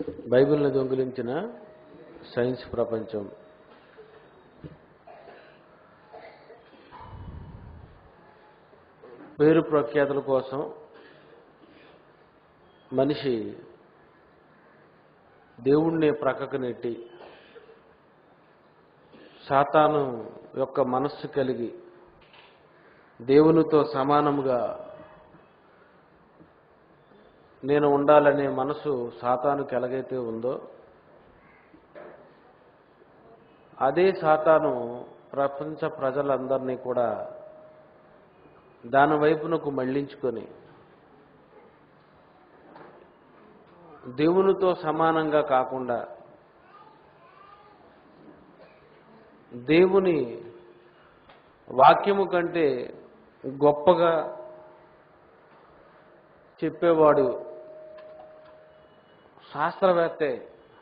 బైబిల్ని దొంగిలించిన సైన్స్ ప్రపంచం పేరు ప్రఖ్యాతుల కోసం మనిషి దేవుణ్ణి ప్రక్కకు నెట్టి సాతాను యొక్క మనస్సు కలిగి దేవునితో సమానముగా నేను ఉండాలనే మనసు సాతానుకి ఎలాగైతే ఉందో అదే సాతాను ప్రపంచ ప్రజలందరినీ కూడా దాని వైపునకు మళ్ళించుకొని దేవునితో సమానంగా కాకుండా దేవుని వాక్యము కంటే గొప్పగా చెప్పేవాడు శాస్త్రవేత్తే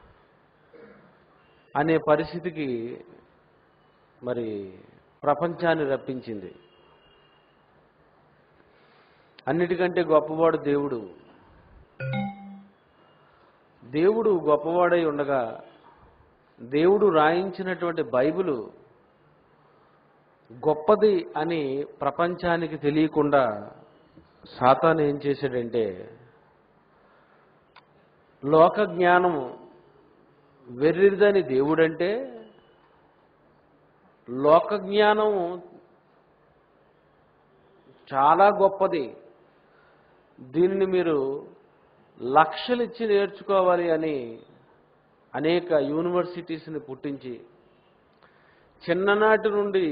అనే పరిస్థితికి మరి ప్రపంచాన్ని రప్పించింది అన్నిటికంటే గొప్పవాడు దేవుడు దేవుడు గొప్పవాడై ఉండగా దేవుడు రాయించినటువంటి బైబిలు గొప్పది అని ప్రపంచానికి తెలియకుండా సాతాను ఏం చేశాడంటే లోక జ్ఞానం వెర్రిదని దేవుడంటే లోక జ్ఞానం చాలా గొప్పది దీనిని మీరు లక్షలు ఇచ్చి నేర్చుకోవాలి అని అనేక యూనివర్సిటీస్ని పుట్టించి చిన్ననాటి నుండి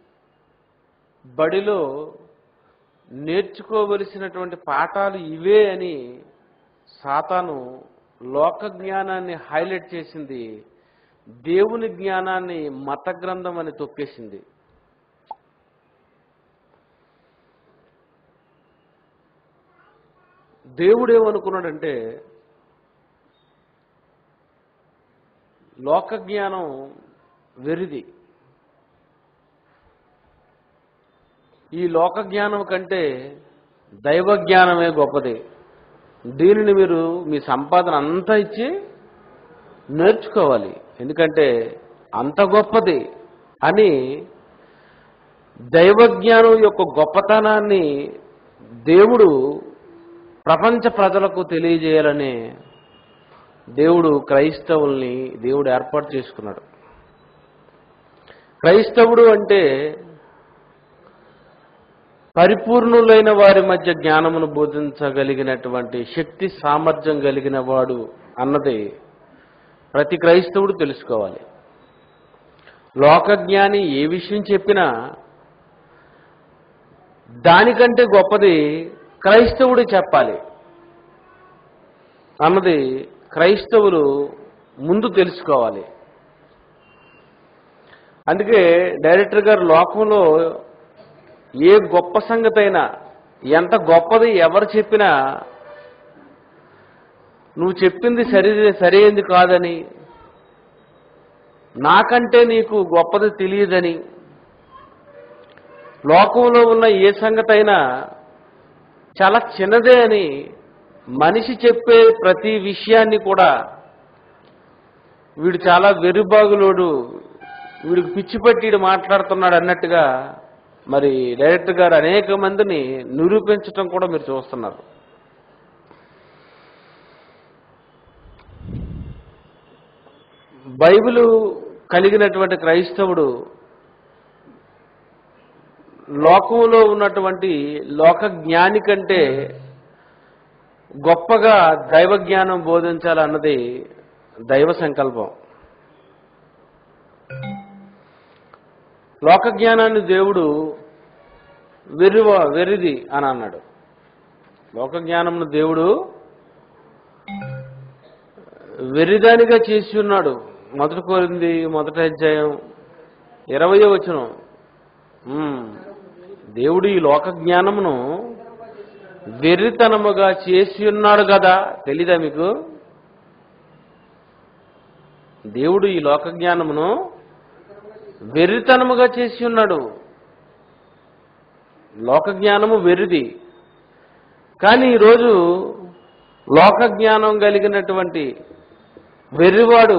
బడిలో నేర్చుకోవలసినటువంటి పాఠాలు ఇవే అని సాతాను లోక జ్ఞానాన్ని హైలైట్ చేసింది దేవుని జ్ఞానాన్ని మత గ్రంథం అని తొక్కేసింది దేవుడు ఏమనుకున్నాడంటే లోక జ్ఞానం వెరిది ఈ లోక జ్ఞానం కంటే దైవ జ్ఞానమే గొప్పది దీనిని మీరు మీ సంపాదన అంతా ఇచ్చి నేర్చుకోవాలి ఎందుకంటే అంత గొప్పది అని దైవ జ్ఞానం యొక్క గొప్పతనాన్ని దేవుడు ప్రపంచ ప్రజలకు తెలియజేయాలని దేవుడు క్రైస్తవుల్ని దేవుడు ఏర్పాటు చేసుకున్నాడు క్రైస్తవుడు అంటే పరిపూర్ణులైన వారి మధ్య జ్ఞానమును బోధించగలిగినటువంటి శక్తి సామర్థ్యం కలిగిన వాడు అన్నది ప్రతి క్రైస్తవుడు తెలుసుకోవాలి లోకజ్ఞాని ఏ విషయం చెప్పినా దానికంటే గొప్పది క్రైస్తవుడు చెప్పాలి అన్నది క్రైస్తవులు ముందు తెలుసుకోవాలి అందుకే డైరెక్టర్ గారు లోకంలో ఏ గొప్ప సంగతి అయినా ఎంత గొప్పది ఎవరు చెప్పినా నువ్వు చెప్పింది సరి సరైంది కాదని నాకంటే నీకు గొప్పది తెలియదని లోకంలో ఉన్న ఏ సంగతి అయినా చాలా చిన్నదే అని మనిషి చెప్పే ప్రతి విషయాన్ని కూడా వీడు చాలా వెరుబాగులోడు వీడికి పిచ్చి పెట్టి వీడు మాట్లాడుతున్నాడు అన్నట్టుగా మరి డైరెక్టర్ గారు అనేక మందిని నిరూపించటం కూడా మీరు చూస్తున్నారు బైబిలు కలిగినటువంటి క్రైస్తవుడు లోకంలో ఉన్నటువంటి లోక జ్ఞాని కంటే గొప్పగా దైవ జ్ఞానం బోధించాలన్నది దైవ సంకల్పం లోక జ్ఞానాన్ని దేవుడు వెర్రివ వెర్రిది అని అన్నాడు లోక జ్ఞానంను దేవుడు వెర్రిదానిగా చేసి ఉన్నాడు మొదటి కోరింది మొదటి అధ్యాయం ఇరవయో వచనం ఉమ్, దేవుడు ఈ లోక జ్ఞానమును వెర్రితనముగా చేసి ఉన్నాడు కదా తెలీదా మీకు దేవుడు ఈ లోక జ్ఞానమును వెర్రితనముగా చేసి ఉన్నాడు లోక జ్ఞానము వెర్రిది కానీ ఈరోజు లోక జ్ఞానం కలిగినటువంటి వెర్రివాడు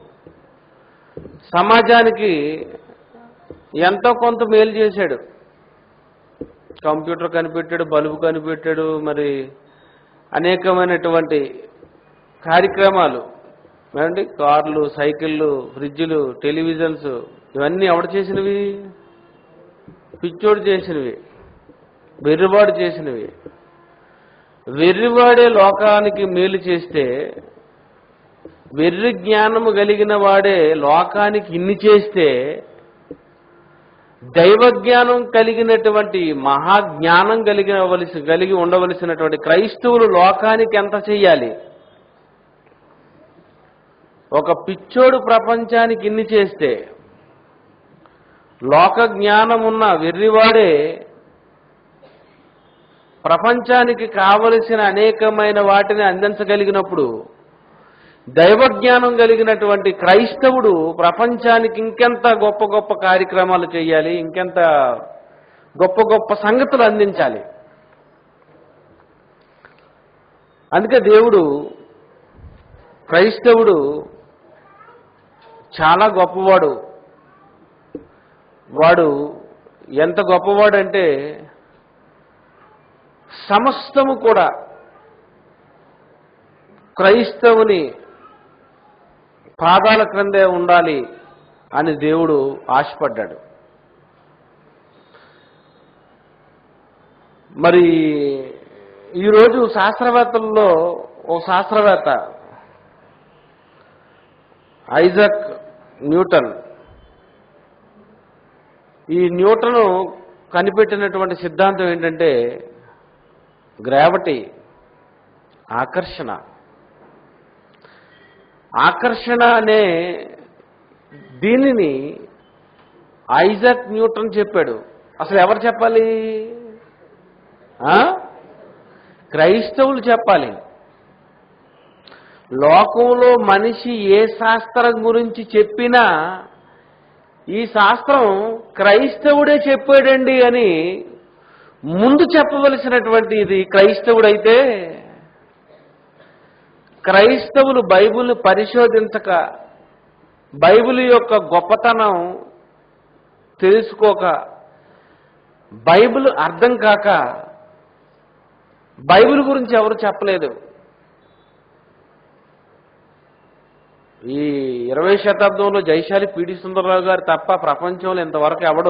సమాజానికి ఎంతో కొంత మేలు చేశాడు కంప్యూటర్ కనిపెట్టాడు బల్బు కనిపెట్టాడు మరి అనేకమైనటువంటి కార్యక్రమాలు ఏమండి కార్లు సైకిళ్ళు ఫ్రిడ్జ్లు టెలివిజన్స్ ఇవన్నీ ఎవడు చేసినవి పిచ్చోడు చేసినవి వెర్రివాడు చేసినవి వెర్రివాడే లోకానికి మేలు చేస్తే వెర్రి జ్ఞానము కలిగిన వాడే లోకానికి ఇన్ని చేస్తే దైవ జ్ఞానం కలిగినటువంటి మహాజ్ఞానం కలిగినవలసి కలిగి ఉండవలసినటువంటి క్రైస్తవులు లోకానికి ఎంత చెయ్యాలి ఒక పిచ్చోడు ప్రపంచానికి ఇన్ని చేస్తే లోక జ్ఞానం ఉన్న వెర్రివాడే ప్రపంచానికి కావలసిన అనేకమైన వాటిని అందించగలిగినప్పుడు దైవ జ్ఞానం కలిగినటువంటి క్రైస్తవుడు ప్రపంచానికి ఇంకెంత గొప్ప గొప్ప కార్యక్రమాలు చేయాలి ఇంకెంత గొప్ప గొప్ప సంగతులు అందించాలి అందుకే దేవుడు క్రైస్తవుడు చాలా గొప్పవాడు వాడు ఎంత గొప్పవాడంటే సమస్తము కూడా క్రైస్తవుని పాదాల క్రిందే ఉండాలి అని దేవుడు ఆశపడ్డాడు మరి ఈరోజు శాస్త్రవేత్తల్లో ఓ శాస్త్రవేత్త ఐజక్ న్యూటన్ ఈ న్యూటను కనిపెట్టినటువంటి సిద్ధాంతం ఏంటంటే గ్రావిటీ ఆకర్షణ ఆకర్షణ అనే దీనిని ఐజాక్ న్యూటన్ చెప్పాడు అసలు ఎవరు చెప్పాలి ఆ? క్రైస్తవులు చెప్పాలి లోకంలో మనిషి ఏ శాస్త్రం గురించి చెప్పినా ఈ శాస్త్రం క్రైస్తవుడే చెప్పాడండి అని ముందు చెప్పవలసినటువంటి ఇది క్రైస్తవుడైతే క్రైస్తవులు బైబిల్ పరిశోధించక బైబిల్ యొక్క గొప్పతనం తెలుసుకోక బైబిల్ అర్థం కాక బైబిల్ గురించి ఎవరు చెప్పలేదు ఈ ఇరవై శతాబ్దంలో జైశాలి పీడి సుందరరావు గారు తప్ప ప్రపంచంలో ఇంతవరకు ఎవడో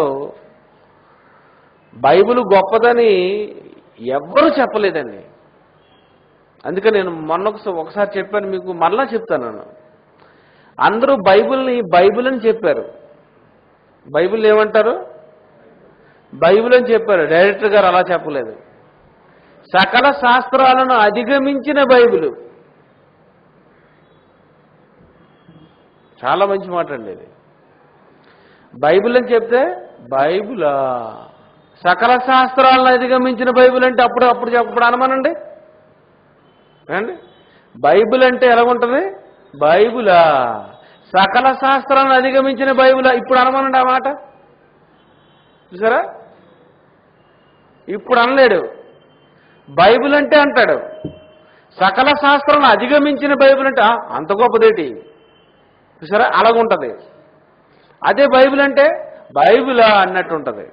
బైబిల్ గొప్పదని ఎవ్వరూ చెప్పలేదండి అందుకే నేను మొన్న ఒకస- ఒకసారి చెప్పాను మీకు మళ్ళా చెప్తాను నేను అందరూ బైబిల్ని బైబిల్ అని చెప్పారు బైబిల్ ఏమంటారు బైబిల్ అని చెప్పారు డైరెక్టర్ గారు అలా చెప్పలేదు సకల శాస్త్రాలను అధిగమించిన బైబిల్ చాలా మంచి మాట అండి ఇది బైబిల్ అని చెప్తే బైబిలా సకల శాస్త్రాలను అధిగమించిన బైబిల్ అంటే అప్పుడు అప్పుడు చెప్పప్పుడు అనమనండి ఏమండి బైబిల్ అంటే ఎలా ఉంటుంది బైబిలా సకల శాస్త్రాలను అధిగమించిన బైబిలా ఇప్పుడు అనమనండి ఆ మాట చూసారా ఇప్పుడు అనలేడు బైబిల్ అంటే అంటాడు సకల శాస్త్రాలను అధిగమించిన బైబిల్ అంటే "ఆ, అంత గొప్పదేటి చూసారా అలాగుంటది అదే బైబిల్ అంటే బైబిలా అన్నట్టు ఉంటుంది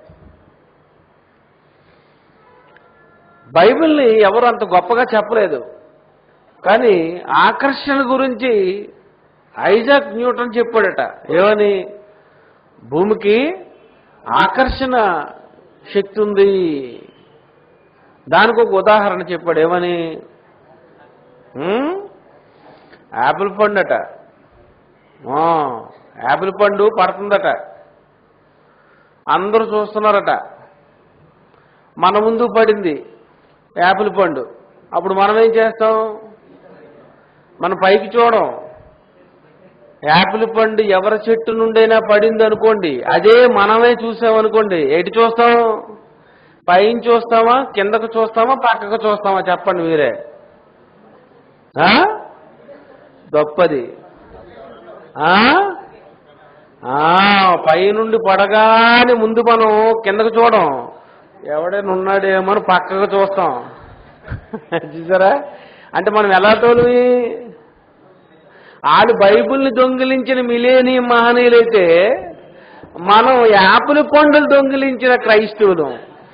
బైబిల్ని ఎవరు అంత గొప్పగా చెప్పలేదు కానీ ఆకర్షణ గురించి ఐజాక్ న్యూటన్ చెప్పాడట ఏమని భూమికి ఆకర్షణ శక్తి ఉంది దానికి ఒక ఉదాహరణ చెప్పాడు ఏమని ఉమ్? యాపిల్ పండు అట ఆ, యాపిల్ పండు పడుతుందట అందరూ చూస్తున్నారట మన ముందు పడింది యాపిల్ పండు అప్పుడు మనం ఏం చేస్తాం మన పైకి చూడం యాపిల్ పండు ఎవరి చెట్టు నుండైనా పడింది అనుకోండి అదే మనమే చూసామనుకోండి ఎటు చూస్తాం పైన చూస్తామా కిందకు చూస్తామా పక్కకు చూస్తామా చెప్పండి మీరే ఆ? గొప్పది ఆ? ఆ, పైనుండి పడగానే ముందు మనం కిందకు చూడం ఎవడైనా ఉన్నాడేమో అని పక్కకు చూస్తాం చూసారా అంటే మనం ఎలా తోలువి ఆడు బైబిల్ని దొంగిలించిన మిలేనియం మహనీయులైతే మనం యాపిల్ పండులు దొంగిలించిన క్రైస్తవులు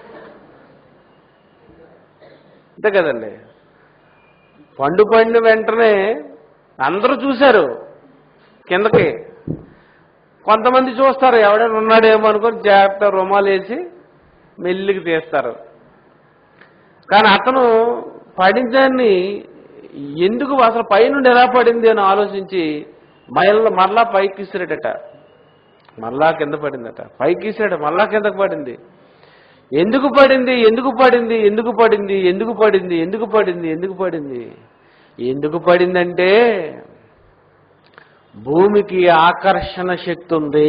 అంతే కదండి పండు పండిన వెంటనే అందరూ చూశారు కిందకి కొంతమంది చూస్తారు ఎవడైనా ఉన్నాడేమో అనుకొని జాగ్రత్త రుమాలు వేసి మెల్లికి తీస్తారు కానీ అతను పడిందాన్ని ఎందుకు అసలు పైనుండి ఎలా పడింది అని ఆలోచించి మళ్ళా మరలా పైకి ఇసిరాడట మళ్ళా కింద పడిందట పైకి ఇసిరాడు మళ్ళా కిందకు పడింది ఎందుకు పడింది ఎందుకు పడింది ఎందుకు పడింది ఎందుకు పడింది ఎందుకు పడింది ఎందుకు పడింది ఎందుకు పడిందంటే భూమికి ఆకర్షణ శక్తి ఉంది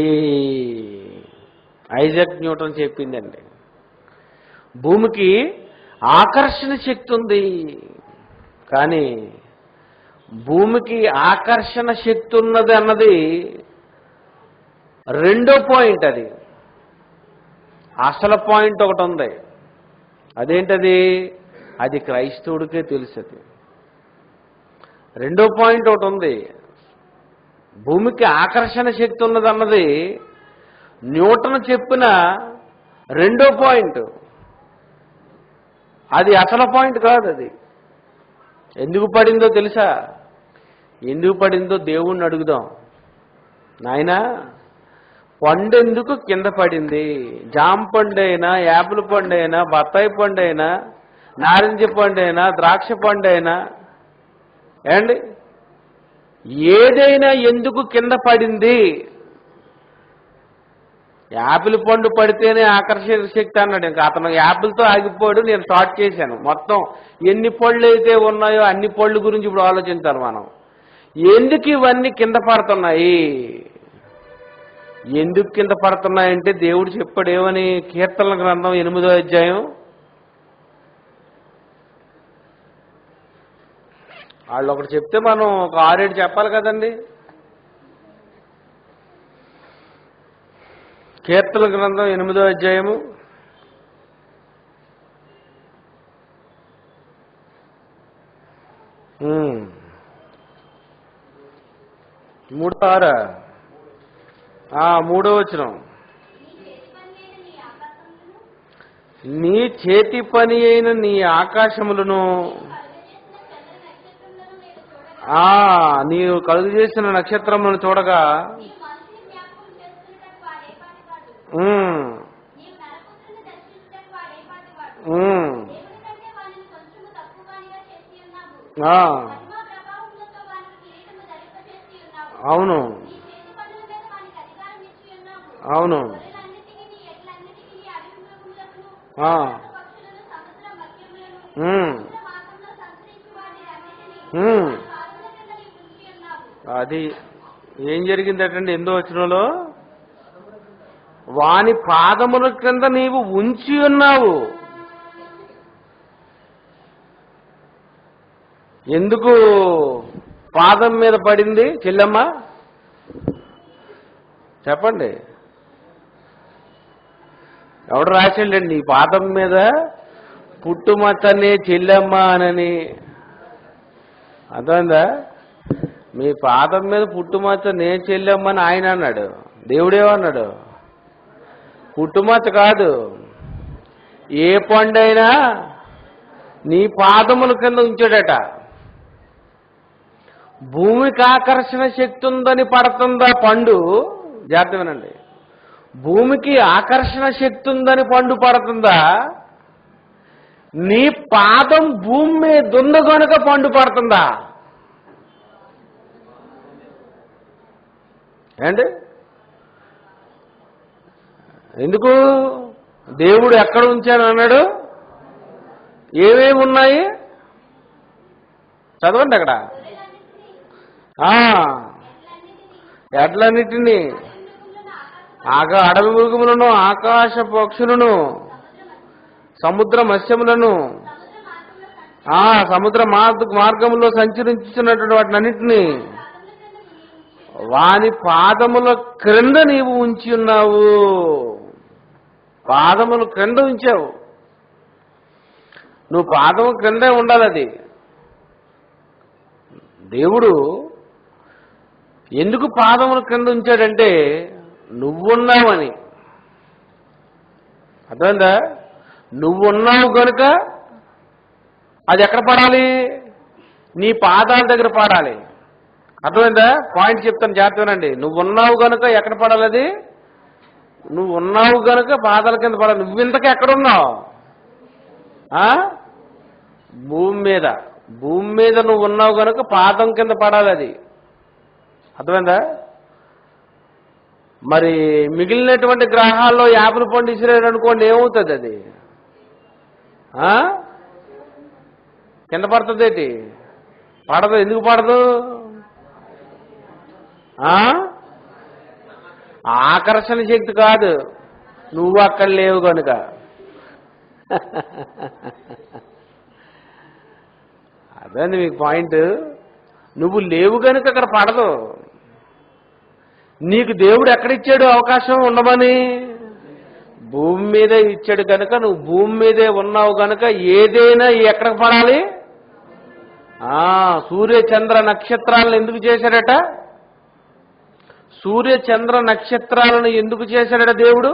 ఐజక్ న్యూటన్ చెప్పిందండి భూమికి ఆకర్షణ శక్తి ఉంది కానీ భూమికి ఆకర్షణ శక్తి ఉన్నది అన్నది రెండో పాయింట్ అది అసలు పాయింట్ ఒకటి ఉంది అదేంటది అది క్రైస్తవుడికే తెలుసది రెండో పాయింట్ ఒకటి ఉంది భూమికి ఆకర్షణ శక్తి ఉన్నదన్నది న్యూటన్ చెప్పిన రెండో పాయింట్ అది అసలు పాయింట్ కాదు అది ఎందుకు పడిందో తెలుసా ఎందుకు పడిందో దేవుణ్ణి అడుగుదాం నాయనా పండు ఎందుకు కింద పడింది జామ పండు అయినా యాపిల్ పండు అయినా బత్తాయి పండు అయినా నారింజ పండు అయినా ద్రాక్ష పండు అయినా ఏమండి ఏదైనా ఎందుకు కింద పడింది యాపిల్ పండు పడితేనే ఆకర్షణ శక్తి అన్నాడు ఇంకా అతను యాపిల్తో ఆగిపోయాడు నేను స్టార్ట్ చేశాను మొత్తం ఎన్ని పళ్ళు అయితే ఉన్నాయో అన్ని పళ్ళు గురించి ఇప్పుడు ఆలోచించాలి మనం ఎందుకు ఇవన్నీ కింద పడుతున్నాయి ఎందుకు కింద పడుతున్నాయంటే దేవుడు చెప్పాడు ఏమని కీర్తనల గ్రంథం ఎనిమిదో అధ్యాయం వాళ్ళు ఒకటి చెప్తే మనం ఒక ఆరేడు చెప్పాలి కదండి కీర్తన గ్రంథం ఎనిమిదో అధ్యాయము ఉమ్. మూడు ఆరా ఆ, మూడో వచనం నీ చేతి పని అయిన నీ ఆకాశములను ఆ నీవు కలుగు చేసిన నక్షత్రములను చూడగా ఉమ్, ఉమ్, ఆ, అవును అవును ఆ, ఉమ్, ఉమ్. అది ఏం జరిగిందటండి ఎందో వచనంలో వాని పాదముల క్రింద నీవు ఉంచి ఉన్నావు ఎందుకు పాదం మీద పడింది చెల్లెమ్మ చెప్పండి ఎవడు రాసిండండి నీ పాదం మీద పుట్టుమచ్చనే చెల్లెమ్మ అనని అర్థమైందా మీ పాదం మీద పుట్టుమచ్చ నేను చెల్లెమ్మని ఆయన అన్నాడు దేవుడేమన్నాడు పుట్టుమచ్చ కాదు ఏ పండైనా నీ పాదముల కింద ఉంచాడట భూమికి ఆకర్షణ శక్తి ఉందని పడుతుందా పండు జాగ్రత్త వినండి భూమికి ఆకర్షణ శక్తి ఉందని పండు పడుతుందా నీ పాదం భూమి మీద ఉన్న గనుక పండు పడుతుందా ఏంటి ఎందుకు దేవుడు ఎక్కడ ఉంచాను అన్నాడు ఏమేమి ఉన్నాయి చదవండి అక్కడ ఆ, ఎడ్లన్నిటినీ ఆగా అడవి మృగములను ఆకాశ పక్షులను సముద్ర మత్స్యములను ఆ సముద్ర మార్గ మార్గములో సంచరించుతున్నటువంటి వాటిని అన్నిటినీ వాని పాదముల క్రింద నీవు ఉంచి ఉన్నావు పాదముల క్రింద ఉంచావు నువ్వు పాదము క్రిందే ఉండాలి అది దేవుడు ఎందుకు పాదముల క్రింద ఉంచాడంటే నువ్వున్నావని అర్థమైందా నువ్వున్నావు గనుక అది ఎక్కడ పడాలి నీ పాదాల దగ్గర పడాలి అర్థమైందా పాయింట్ చెప్తాను జాగ్రత్తనండి నువ్వు ఉన్నావు గనుక ఎక్కడ పడాలి అది నువ్వు ఉన్నావు గనుక పాదాల కింద పడాలి నువ్వు ఇంతకు ఎక్కడున్నావు ఆ? భూమి మీద భూమి మీద నువ్వు ఉన్నావు గనుక పాదం కింద పడాలి అది అర్థమైందా మరి మిగిలినటువంటి గ్రహాల్లో యాపిల్ పండు ఇసిరాడు అనుకోండి ఏమవుతుంది అది ఆ? కింద పడుతుంది ఏంటి పడదు ఎందుకు పడదు ఆ? ఆకర్షణ శక్తి కాదు నువ్వు అక్కడ లేవు కనుక అదండి మీకు పాయింట్ నువ్వు లేవు కనుక అక్కడ పడదు నీకు దేవుడు ఎక్కడిచ్చాడు అవకాశం ఉండమని భూమి మీదే ఇచ్చాడు కనుక నువ్వు భూమి మీదే ఉన్నావు కనుక ఏదైనా ఎక్కడికి పడాలి ఆ సూర్య చంద్ర నక్షత్రాలను ఎందుకు చేశాడట సూర్య చంద్ర నక్షత్రాలను ఎందుకు చేశాడట దేవుడు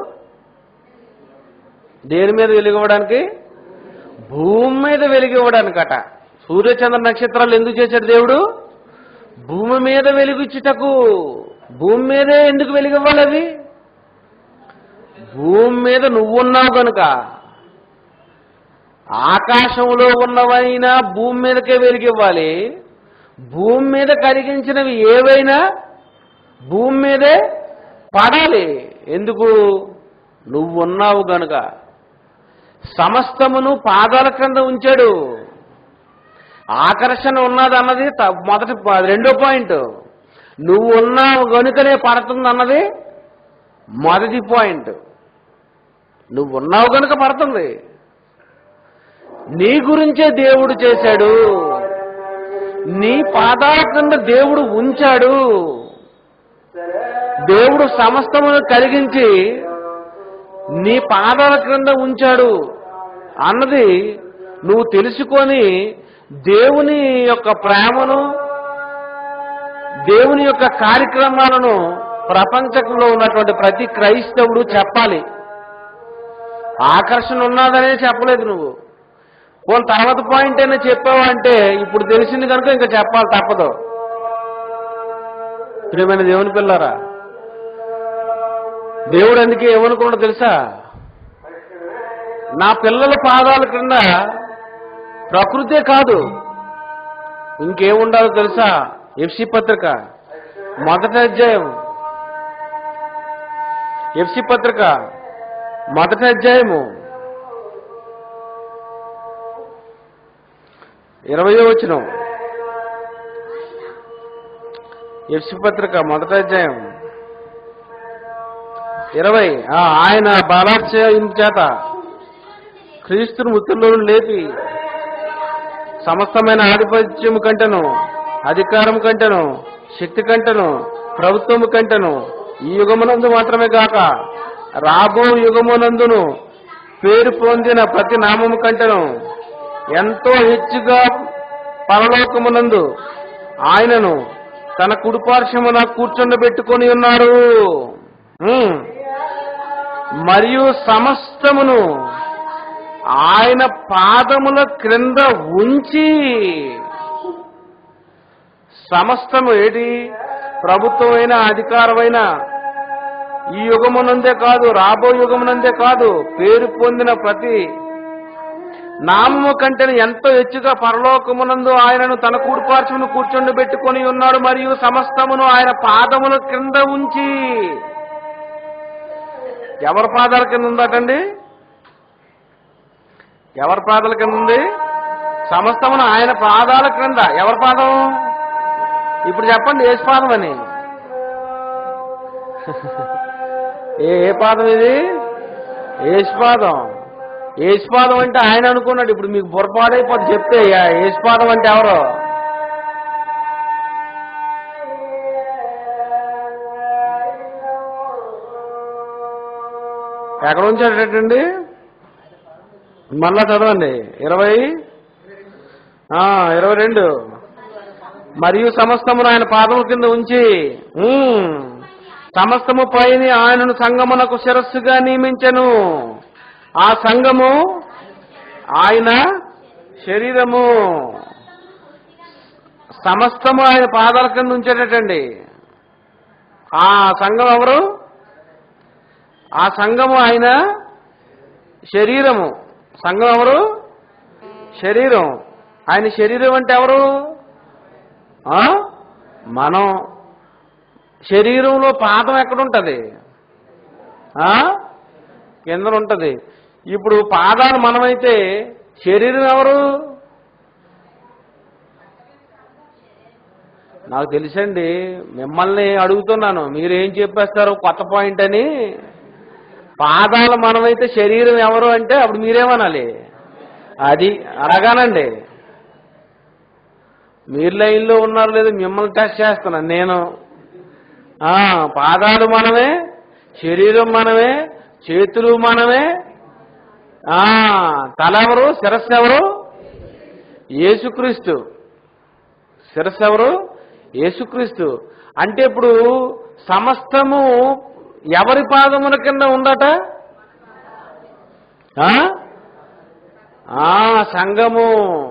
దేని మీద వెలిగివ్వడానికి భూమి మీద వెలిగివ్వడానికట సూర్య చంద్ర నక్షత్రాలు ఎందుకు చేశాడు దేవుడు భూమి మీద వెలుగుచ్చుటకు భూమి మీదే ఎందుకు వెలిగివ్వాలి అవి భూమి మీద నువ్వున్నావు కనుక ఆకాశంలో ఉన్నవైనా భూమి మీదకే వెలిగివ్వాలి భూమి మీద కలిగించినవి ఏవైనా భూమి మీదే పడాలి ఎందుకు నువ్వు ఉన్నావు గనుక సమస్తమును పాదాల క్రింద ఉంచాడు ఆకర్షణ ఉన్నది అన్నది త- మొదటి ప- రెండో పాయింట్ నువ్వు ఉన్నావు గనుకనే పడుతుంది అన్నది మొదటి పాయింట్ నువ్వు ఉన్నావు గనుక పడుతుంది నీ గురించే దేవుడు చేశాడు నీ పాదాల కింద దేవుడు ఉంచాడు దేవుడు సమస్తమును కలిగించి నీ పాదాల క్రింద ఉంచాడు అన్నది నువ్వు తెలుసుకొని దేవుని యొక్క ప్రేమను దేవుని యొక్క కార్యక్రమాలను ప్రపంచంలో ఉన్నటువంటి ప్రతి క్రైస్తవుడు చెప్పాలి ఆకర్షణ ఉన్నదనే చెప్పలేదు నువ్వు పోనీ తర్వాత పాయింట్ అయినా చెప్పావా అంటే ఇప్పుడు తెలిసింది కనుక ఇంకా చెప్పాలి తప్పదు ప్రియమైన దేవుని పిల్లారా దేవుడు అందుకే ఏమనుకున్నాడో తెలుసా నా పిల్లల పాదాల క్రింద ప్రకృతే కాదు ఇంకేముండాలో తెలుసా ఎఫ్సి పత్రిక మొదటి అధ్యాయం ఎఫ్సి పత్రిక మొదటి అధ్యాయము ఇరవయో వచనం ఎఫ్సి పత్రిక మొదటి అధ్యాయం ఇరవై ఆ, ఆయన బలాత్సయం చేత క్రీస్తును మృతుల్లో లేపి సమస్తమైన ఆధిపత్యము కంటెను అధికారం కంటెను శక్తి కంటెను ప్రభుత్వము కంటెను ఈ యుగమునందు మాత్రమే గాక రాబో యుగమునందును పేరు పొందిన ప్రతి నామము కంటెను ఎంతో హెచ్చుగా పరలోకమునందు ఆయనను తన కుడిపార్శ్వమున కూర్చుండబెట్టుకొని ఉన్నాడు ఉమ్. మరియు సమస్తమును ఆయన పాదముల క్రింద ఉంచి సమస్తము ఏది ప్రభుత్వమైన అధికారమైన ఈ యుగమునందే కాదు రాబో యుగమునందే కాదు పేరు పొందిన ప్రతి నామము కంటే ఎంతో హెచ్చుగా పరలోకమునందు ఆయనను తన కూడిపార్చును కూర్చొని పెట్టుకొని ఉన్నాడు మరియు సమస్తమును ఆయన పాదముల క్రింద ఉంచి ఎవరి పాదాల కింద ఉందటండి ఎవరి పాదాల కింద ఉంది సమస్తమును ఆయన పాదాల క్రింద ఎవరి పాదం ఇప్పుడు చెప్పండి ఏసు పాదం అని ఏ ఏ పాదం ఇది ఏసు పాదం ఏసు పాదం అంటే ఆయన అనుకున్నాడు ఇప్పుడు మీకు పొరపాడైపోతే చెప్తే యా- ఏసు పాదం అంటే ఎవరు ఎక్కడ ఉంచాడటండి మళ్ళా చదవండి ఇరవై ఆ, ఇరవై రెండు మరియు సమస్తమును ఆయన పాదముల కింద ఉంచి ఉమ్, సమస్తము పైన ఆయనను సంగమునకు శిరస్సుగా నియమించెను ఆ సంఘము ఆయన శరీరము సమస్తము ఆయన పాదాల కింద ఉంచేటటండి ఆ సంఘం ఎవరు ఆ సంఘము ఆయన శరీరము సంఘం ఎవరు శరీరం ఆయన శరీరం అంటే ఎవరు ఆ? మనం శరీరంలో పాదం ఎక్కడుంటది ఆ? కింద ఉంటది ఇప్పుడు పాదాలు మనమైతే శరీరం ఎవరు నాకు తెలుసండి మిమ్మల్ని అడుగుతున్నాను మీరేం చెప్పేస్తారు కొత్త పాయింట్ అని పాదాలు మనమైతే శరీరం ఎవరు అంటే అప్పుడు మీరేమనాలి అది అలాగానండి మీరు లైన్లో ఉన్నారు లేదు మిమ్మల్ని టెస్ట్ చేస్తున్నాను నేను ఆ, పాదాలు మనమే శరీరం మనమే చేతులు మనమే ఆ, తల ఎవరు శిరస్సు ఎవరు యేసుక్రీస్తు శిరస్సు ఎవరు యేసుక్రీస్తు అంటే ఇప్పుడు సమస్తము ఎవరి పాదముల కింద ఉందట ఆ? ఆ సంఘము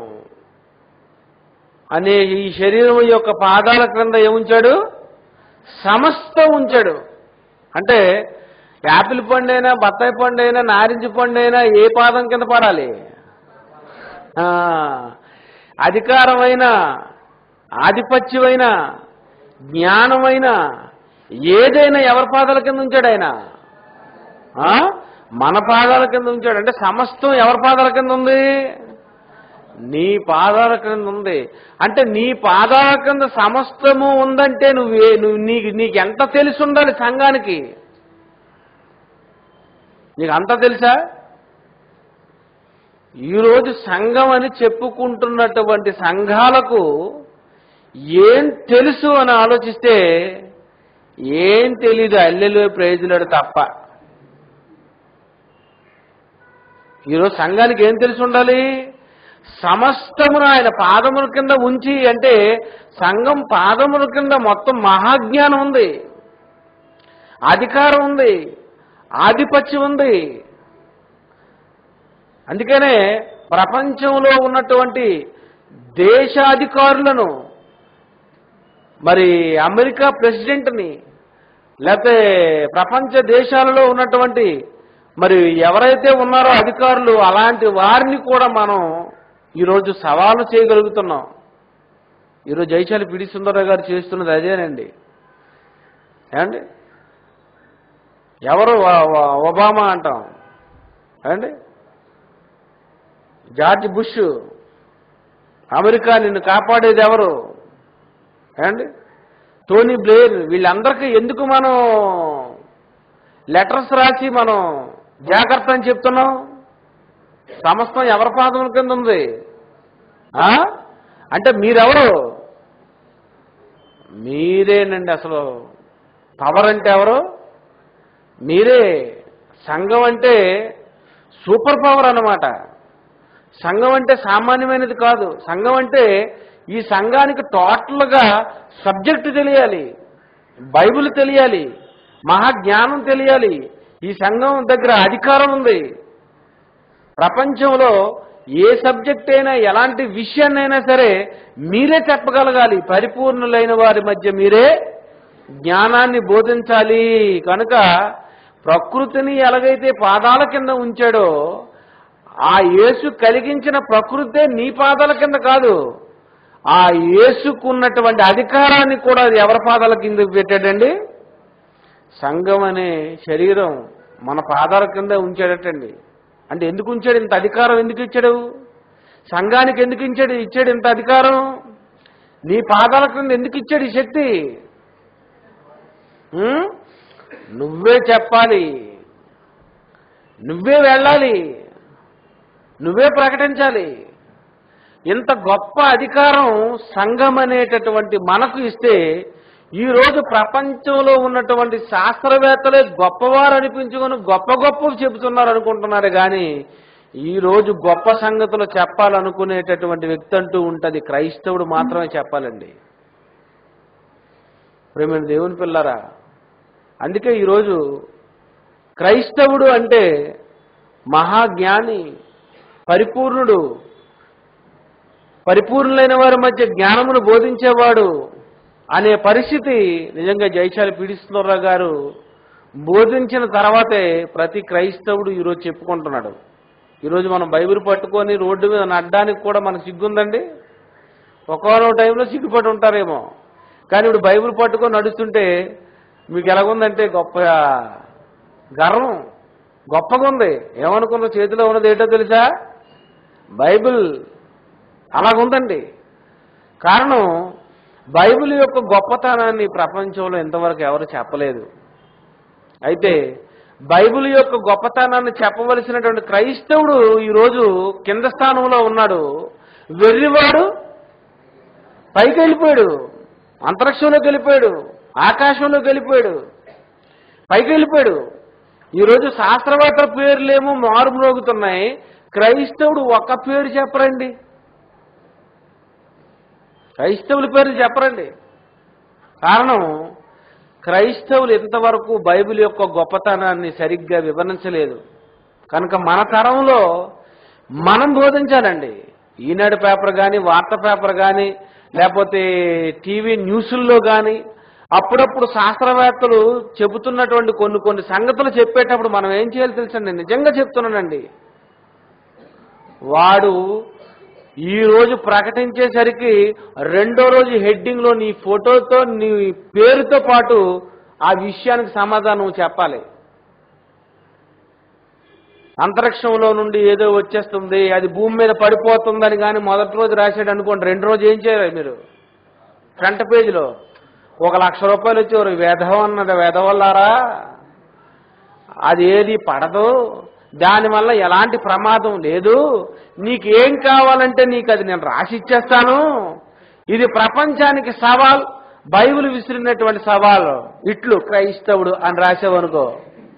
అనే ఈ శరీరం యొక్క పాదాల క్రింద ఏముంచాడు సమస్తం ఉంచాడు అంటే యాపిల్ పండు అయినా బత్తాయి పండు అయినా నారింజ పండు అయినా ఏ పాదం కింద పడాలి ఆ, అధికారమైన ఆధిపత్యమైన జ్ఞానమైన ఏదైనా ఎవరి పాదాల కింద ఉంచాడు ఆయన ఆ? మన పాదాల కింద ఉంచాడు అంటే సమస్తం ఎవరి పాదాల కింద ఉంది నీ పాదాల కింద ఉంది అంటే నీ పాదాల కింద సమస్తము ఉందంటే నువ్వే నువ్వు నీకు నీకు ఎంత తెలిసి ఉండాలి సంఘానికి నీకు అంత తెలుసా ఈరోజు సంఘం అని చెప్పుకుంటున్నటువంటి సంఘాలకు ఏం తెలుసు అని ఆలోచిస్తే ఏం తెలీదు అల్లెలు ప్రయోజనాడు తప్ప ఈరోజు సంఘానికి ఏం తెలిసి ఉండాలి సమస్తమును ఆయన పాదముల కింద ఉంచి అంటే సంఘం పాదముల కింద మొత్తం మహాజ్ఞానం ఉంది అధికారం ఉంది ఆధిపత్యం ఉంది అందుకనే ప్రపంచంలో ఉన్నటువంటి దేశాధికారులను మరి అమెరికా ప్రెసిడెంట్ని లేకపోతే ప్రపంచ దేశాలలో ఉన్నటువంటి మరి ఎవరైతే ఉన్నారో అధికారులు అలాంటి వారిని కూడా మనం ఈరోజు సవాలు చేయగలుగుతున్నాం ఈరోజు జైశాలి పిడి సుందరరావు గారు చేస్తున్నది అదేనండి ఏమండి ఎవరు వ- వ- ఒబామా అంటాం ఏమండి జార్జ్ బుష్ అమెరికా నిన్ను కాపాడేది ఎవరు ఏమండి టోనీ బ్లేర్ వీళ్ళందరికీ ఎందుకు మనం లెటర్స్ రాసి మనం జాగ్రత్త అని చెప్తున్నాం సమస్తం ఎవరి పాదముల కింద ఉంది ఆ? అంటే మీరెవరు మీరేనండి అసలు పవర్ అంటే ఎవరు మీరే సంఘం అంటే సూపర్ పవర్ అన్నమాట సంఘం అంటే సామాన్యమైనది కాదు సంఘం అంటే ఈ సంఘానికి టోటల్గా సబ్జెక్టు తెలియాలి బైబిల్ తెలియాలి మహాజ్ఞానం తెలియాలి ఈ సంఘం దగ్గర అధికారం ఉంది ప్రపంచంలో ఏ సబ్జెక్ట్ అయినా ఎలాంటి విషయాన్నైనా సరే మీరే చెప్పగలగాలి పరిపూర్ణులైన వారి మధ్య మీరే జ్ఞానాన్ని బోధించాలి కనుక ప్రకృతిని ఎలాగైతే పాదాల కింద ఉంచాడో ఆ యేసు కలిగించిన ప్రకృతే నీ పాదాల కింద కాదు ఆ యేసుకున్నటువంటి అధికారాన్ని కూడా అది ఎవరి పాదాల కింద పెట్టాడండి సంఘం అనే శరీరం మన పాదాల కింద ఉంచాడటండి అంటే ఎందుకు ఉంచాడు ఇంత అధికారం ఎందుకు ఇచ్చాడు సంఘానికి ఎందుకు ఇచ్చాడు ఇచ్చాడు ఇంత అధికారం నీ పాదాల కింద ఎందుకు ఇచ్చాడు ఈ శక్తి ఉం? నువ్వే చెప్పాలి నువ్వే వెళ్ళాలి నువ్వే ప్రకటించాలి ఇంత గొప్ప అధికారం సంఘం అనేటటువంటి మనకు ఇస్తే ఈ రోజు ప్రపంచంలో ఉన్నటువంటి శాస్త్రవేత్తలే గొప్పవారు అనిపించుకొని గొప్ప గొప్పలు చెబుతున్నారు అనుకుంటున్నారు కానీ ఈ రోజు గొప్ప సంగతులు చెప్పాలనుకునేటటువంటి వ్యక్తి అంటూ ఉంటుంది క్రైస్తవుడు మాత్రమే చెప్పాలండి ప్రేమైన దేవుని పిల్లరా అందుకే ఈరోజు క్రైస్తవుడు అంటే మహాజ్ఞాని పరిపూర్ణుడు పరిపూర్ణులైన వారి మధ్య జ్ఞానమును బోధించేవాడు అనే పరిస్థితి నిజంగా జైశాలి పీడిస్తున్నారావు గారు బోధించిన తర్వాతే ప్రతి క్రైస్తవుడు ఈరోజు చెప్పుకుంటున్నాడు ఈరోజు మనం బైబిల్ పట్టుకొని రోడ్డు మీద నడ్డానికి కూడా మనకు సిగ్గుందండి ఒక్కో టైంలో సిగ్గుపడి ఉంటారేమో కానీ ఇప్పుడు బైబిల్ పట్టుకొని నడుస్తుంటే మీకు ఎలాగుందంటే గొప్ప గర్వం గొప్పగా ఉంది ఏమనుకున్న చేతిలో ఉన్నది ఏంటో తెలుసా బైబిల్ అలాగుందండి కారణం బైబిల్ యొక్క గొప్పతనాన్ని ప్రపంచంలో ఇంతవరకు ఎవరు చెప్పలేదు అయితే బైబిల్ యొక్క గొప్పతనాన్ని చెప్పవలసినటువంటి క్రైస్తవుడు ఈరోజు కింద స్థానంలో ఉన్నాడు వెర్రివాడు పైకి వెళ్ళిపోయాడు అంతరిక్షంలోకి వెళ్ళిపోయాడు ఆకాశంలోకి వెళ్ళిపోయాడు పైకి వెళ్ళిపోయాడు ఈరోజు శాస్త్రవేత్తల పేర్లేమో మారుమ్రోగుతున్నాయి క్రైస్తవుడు ఒక్క పేరు చెప్పరండి క్రైస్తవుల పేరు చెప్పరండి కారణం క్రైస్తవులు ఇంతవరకు బైబిల్ యొక్క గొప్పతనాన్ని సరిగ్గా వివరించలేదు కనుక మన తరంలో మనం బోధించాలండి ఈనాడు పేపర్ కానీ వార్తా పేపర్ కానీ లేకపోతే టీవీ న్యూసుల్లో కానీ అప్పుడప్పుడు శాస్త్రవేత్తలు చెబుతున్నటువంటి కొన్ని కొన్ని సంగతులు చెప్పేటప్పుడు మనం ఏం చేయాలి తెలుసండి నిజంగా చెప్తున్నానండి వాడు ఈ రోజు ప్రకటించేసరికి రెండో రోజు హెడ్డింగ్లో నీ ఫోటోతో నీ పేరుతో పాటు ఆ విషయానికి సమాధానం చెప్పాలి అంతరిక్షంలో నుండి ఏదో వచ్చేస్తుంది అది భూమి మీద పడిపోతుందని కానీ మొదటి రోజు రాశాడు అనుకోండి రెండు రోజు ఏం చేయాలి మీరు ఫ్రంట్ పేజీలో ఒక లక్ష రూపాయలు వచ్చేవారు వేధం అన్నది వేధవల్లారా అది ఏది పడదు దానివల్ల ఎలాంటి ప్రమాదం లేదు నీకు ఏం కావాలంటే నీకు అది నేను రాసి ఇచ్చేస్తాను ఇది ప్రపంచానికి సవాల్ బైబిల్ విసిరినటువంటి సవాల్ ఇట్లు క్రైస్తవుడు అని రాసావనుకో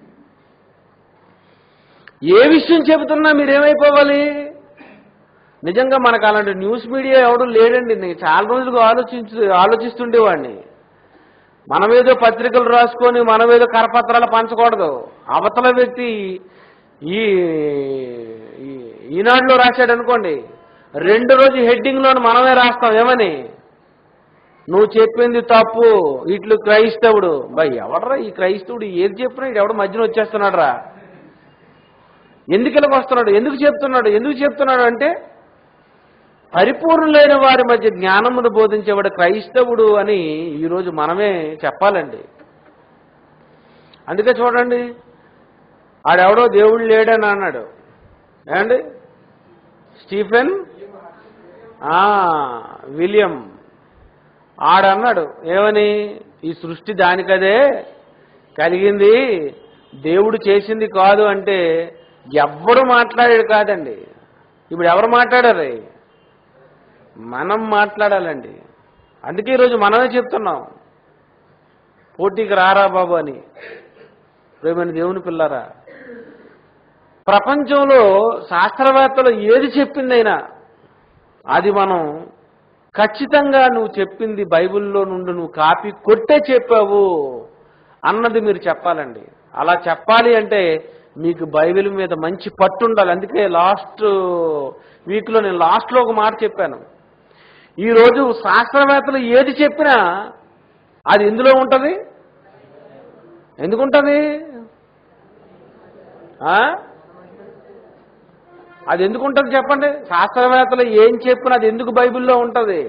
ఏ విషయం చెబుతున్నా మీరేమైపోవాలి నిజంగా మనకు అలాంటి న్యూస్ మీడియా ఎవడు లేడండి నేను చాలా రోజులుగా ఆలోచించు ఆలోచిస్తుండేవాడిని మనమేదో పత్రికలు రాసుకొని మనమేదో కరపత్రాలు పంచకూడదు అవతల వ్యక్తి ఈ ఈ- ఈనాడులో రాశాడు అనుకోండి రెండు రోజు హెడ్డింగ్లో మనమే రాస్తాం ఏమని నువ్వు చెప్పింది తప్పు ఇట్లు క్రైస్తవుడు బై ఎవడరా ఈ క్రైస్తవుడు ఏది చెప్పినా ఇటు ఎవడు మధ్యన వచ్చేస్తున్నాడు రా ఎందుకు ఇలాగ వస్తున్నాడు ఎందుకు చెప్తున్నాడు ఎందుకు చెప్తున్నాడు అంటే పరిపూర్ణులైన వారి మధ్య జ్ఞానమును బోధించేవాడు క్రైస్తవుడు అని ఈరోజు మనమే చెప్పాలండి అందుకే చూడండి ఆడెవడో దేవుడు లేడని అన్నాడు ఏమండి స్టీఫెన్ ఆ, విలియం ఆడన్నాడు ఏమని ఈ సృష్టి దానికదే కలిగింది దేవుడు చేసింది కాదు అంటే ఎవ్వడు మాట్లాడాడు కాదండి ఇప్పుడు ఎవరు మాట్లాడారు మనం మాట్లాడాలండి అందుకే ఈరోజు మనమే చెప్తున్నాం పోటీకి రారా బాబు అని ప్రేమైన దేవుని పిల్లరా ప్రపంచంలో శాస్త్రవేత్తలు ఏది చెప్పిందైనా అది మనం ఖచ్చితంగా నువ్వు చెప్పింది బైబిల్లో నుండి నువ్వు కాపీ కొట్టే చెప్పావు అన్నది మీరు చెప్పాలండి అలా చెప్పాలి అంటే మీకు బైబిల్ మీద మంచి పట్టు ఉండాలి అందుకే లాస్ట్ వీక్లో నేను లాస్ట్లో ఒక మాట చెప్పాను ఈరోజు శాస్త్రవేత్తలు ఏది చెప్పినా అది ఎందులో ఉంటుంది ఎందుకుంటుంది ఆ? అది ఎందుకు ఉంటుంది చెప్పండి శాస్త్రవేత్తలు ఏం చెప్పినా అది ఎందుకు బైబిల్లో ఉంటుంది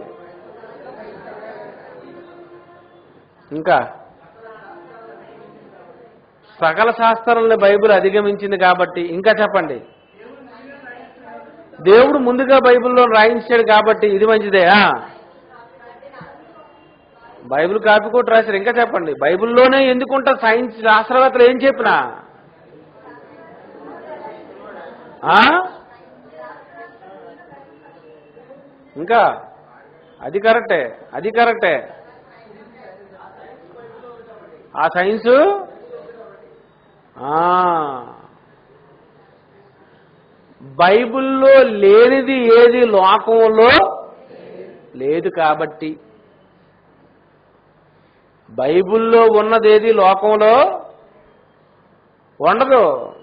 ఇంకా సకల శాస్త్రాలను బైబిల్ అధిగమించింది కాబట్టి ఇంకా చెప్పండి దేవుడు ముందుగా బైబిల్లో రాయించాడు కాబట్టి ఇది మంచిదే ఆ? బైబిల్ కాపీ కొట్టి రాశారు ఇంకా చెప్పండి బైబిల్లోనే ఎందుకుంటారు సైన్స్ శాస్త్రవేత్తలు ఏం చెప్పినా ఆ? ఇంకా అది కరెక్టే అది కరెక్టే ఆ సైన్సు ఆ. బైబిల్లో లేనిది ఏది లోకంలో లేదు కాబట్టి బైబిల్లో ఉన్నదేది లోకంలో ఉండదు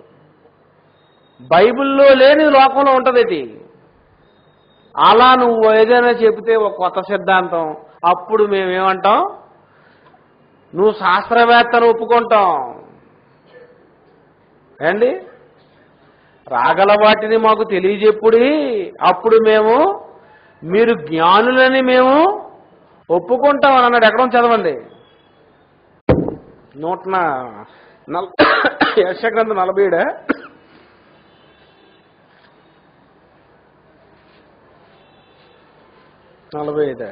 బైబిల్లో లేని లోకంలో ఉంటది అలా నువ్వు ఏదైనా చెబితే ఒక కొత్త సిద్ధాంతం అప్పుడు మేమేమంటాం నువ్వు శాస్త్రవేత్తను ఒప్పుకుంటాం ఏండి రాగల వాటిని మాకు తెలియజెప్పుడి అప్పుడు మేము మీరు జ్ఞానులని మేము ఒప్పుకుంటాం అని అన్నాడు ఎక్కడ ఉంది చదవండి నూట నల్ యశగ్రంథం నలభై ఏడా నలభై ఐదా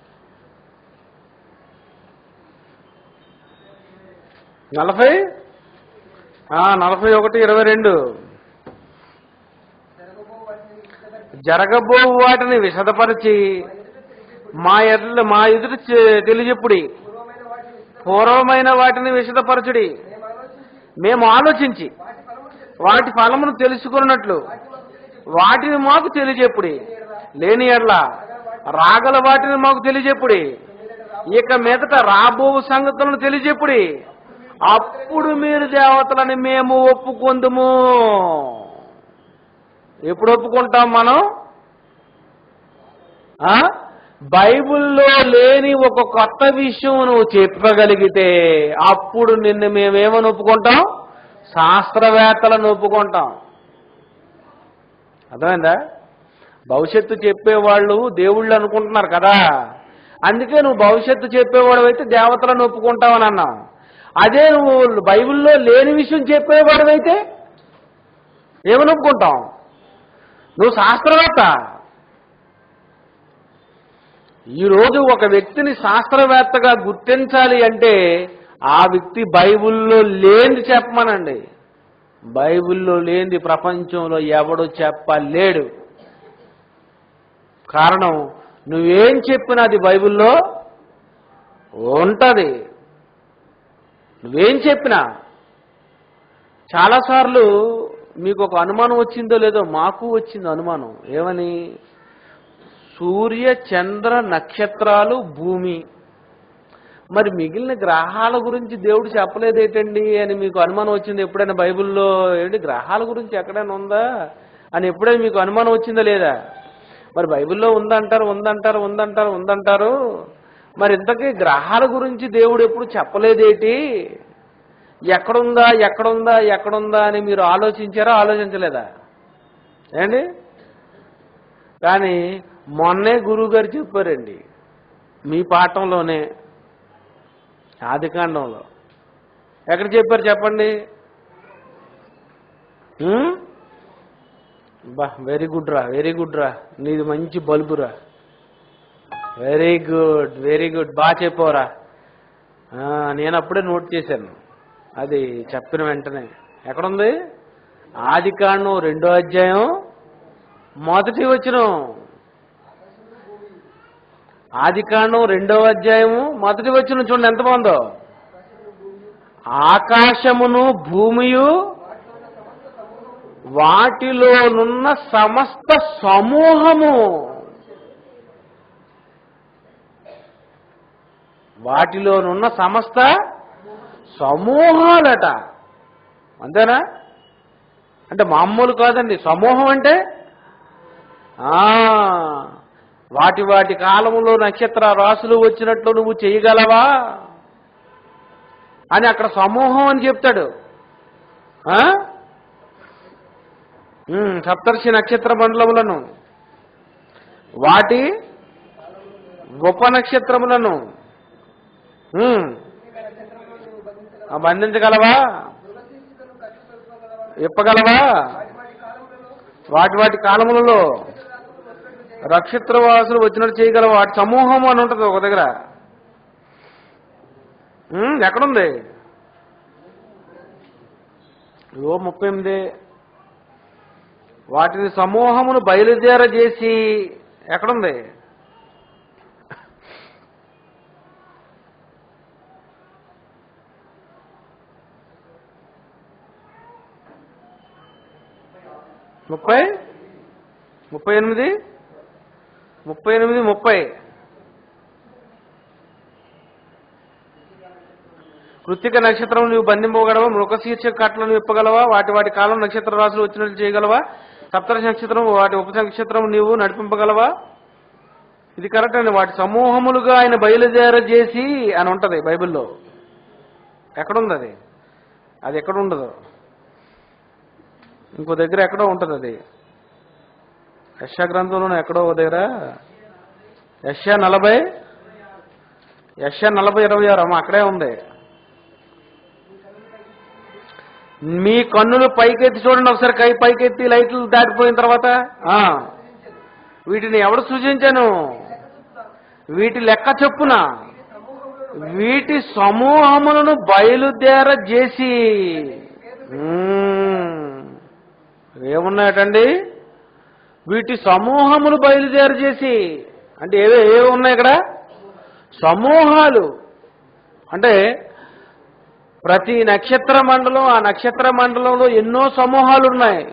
నలభై ఆ, నలభై ఒకటి ఇరవై రెండు జరగబో వాటిని విశదపరిచి మా ఎదురు మా ఎదురు చె- తెలియజెప్పుడి పూర్వమైన వాటిని విశదపరచుడి మేము ఆలోచించి వాటి ఫలమును తెలుసుకున్నట్లు వాటిని మాకు తెలియజెప్పుడి లేని ఎడ్ల రాగల వాటిని మాకు తెలియజెప్పుడి ఇక మీదట రాబో సంగతులను తెలియజెప్పుడి అప్పుడు మీరు దేవతలని మేము ఒప్పుకుందుము ఎప్పుడు ఒప్పుకుంటాం మనం ఆ? బైబిల్లో లేని ఒక కొత్త విషయం నువ్వు చెప్పగలిగితే అప్పుడు నిన్ను మేమేమని ఒప్పుకుంటాం శాస్త్రవేత్తలను ఒప్పుకుంటాం అర్థమైందా భవిష్యత్తు చెప్పేవాళ్ళు దేవుళ్ళు అనుకుంటున్నారు కదా అందుకే నువ్వు భవిష్యత్తు చెప్పేవాడు అయితే దేవతలను ఒప్పుకుంటావని అన్నావు అదే నువ్వు బైబిల్లో లేని విషయం చెప్పేవాడు అయితే ఏమని ఒప్పుకుంటాం నువ్వు శాస్త్రవేత్త ఈరోజు ఒక వ్యక్తిని శాస్త్రవేత్తగా గుర్తించాలి అంటే ఆ వ్యక్తి బైబిల్లో లేనిది చెప్పమనండి బైబిల్లో లేనిది ప్రపంచంలో ఎవడు చెప్పలేడు కారణం నువ్వేం చెప్పినా అది బైబిల్లో ఉంటది నువ్వేం చెప్పినా చాలాసార్లు మీకు ఒక అనుమానం వచ్చిందో లేదో మాకు వచ్చింది అనుమానం ఏమని సూర్య చంద్ర నక్షత్రాలు భూమి మరి మిగిలిన గ్రహాల గురించి దేవుడు చెప్పలేదేటండి అని మీకు అనుమానం వచ్చింది ఎప్పుడైనా బైబిల్లో ఏంటి గ్రహాల గురించి ఎక్కడైనా ఉందా అని ఎప్పుడైనా మీకు అనుమానం వచ్చిందా లేదా మరి బైబిల్లో ఉందంటారు ఉందంటారు ఉందంటారు ఉందంటారు మరి ఇంతకీ గ్రహాల గురించి దేవుడు ఎప్పుడు చెప్పలేదేటి ఎక్కడుందా ఎక్కడుందా ఎక్కడుందా అని మీరు ఆలోచించారా ఆలోచించలేదా ఏండి కానీ మొన్నే గురువు గారు చెప్పారండి మీ పాఠంలోనే ఆదికాండంలో ఎక్కడ చెప్పారు చెప్పండి ఉమ్? బా వెరీ గుడ్ రా వెరీ గుడ్ రా నీది మంచి బల్బురా వెరీ గుడ్ వెరీ గుడ్ బాగా చెప్పావురా ఆ, నేను అప్పుడే నోట్ చేశాను అది చెప్పిన వెంటనే ఎక్కడుంది ఆదికాండం రెండో అధ్యాయం మొదటి వచ్చిన ఆదికాండం రెండవ అధ్యాయము మొదటి వచ్చిన చూడండి ఎంత బాగుందో ఆకాశమును భూమియు వాటిలోనున్న సమస్త సమూహము వాటిలోనున్న సమస్త సమూహాలట అంతేనా అంటే మామూలు కాదండి సమూహం అంటే ఆ వాటి వాటి కాలంలో నక్షత్ర రాసులు వచ్చినట్లు నువ్వు చేయగలవా అని అక్కడ సమూహం అని చెప్తాడు ఆ? ఉమ్, సప్తర్షి నక్షత్ర మండలములను వాటి ఉప నక్షత్రములను ఉమ్, ఆ, బంధించగలవా ఇప్పగలవా వాటి వాటి కాలములలో నక్షత్రవాసులు వచ్చినట్టు చేయగలవా వాటి సమూహం అని ఉంటుంది ఒక దగ్గర ఉమ్, ఎక్కడుంది ఓ ముప్పై ఎనిమిది వాటిని సమూహమును బయలుదేర చేసి ఎక్కడుంది ముప్పై ముప్పై ఎనిమిది ముప్పై ఎనిమిది ముప్పై కృత్తిక నక్షత్రం నువ్వు బంధింపగలవా మృగశీర్ష కట్లను ఇప్పగలవా వాటి వాటి కాలం నక్షత్ర రాశులు వచ్చినట్లు చేయగలవా సప్తరశ నక్షత్రం వాటి ఉప నక్షత్రం నీవు నడిపింపగలవా ఇది కరెక్ట్ అండి వాటి సమూహములుగా ఆయన బయలుదేర చేసి అని ఉంటది బైబిల్లో ఎక్కడుంది అది అది ఎక్కడ ఉండదు ఇంకో దగ్గర ఎక్కడో ఉంటుంది అది యశా గ్రంథంలోనే ఎక్కడో ఓ దగ్గర యశా నలభై యశా నలభై ఇరవై ఆరు అమ్మ అక్కడే ఉంది మీ కన్నులు పైకెత్తి చూడండి ఒకసారి కై పైకెత్తి లైట్లు దాటిపోయిన తర్వాత ఆ, వీటిని ఎవడు సూచించాను వీటి లెక్క చెప్పున వీటి సమూహములను బయలుదేర చేసి మ్మ్. ఏమున్నాయటండి వీటి సమూహములు బయలుదేర చేసి అంటే ఏవే ఏవి ఉన్నాయి ఇక్కడ సమూహాలు అంటే ప్రతి నక్షత్ర మండలం ఆ నక్షత్ర మండలంలో ఎన్నో సమూహాలు ఉన్నాయి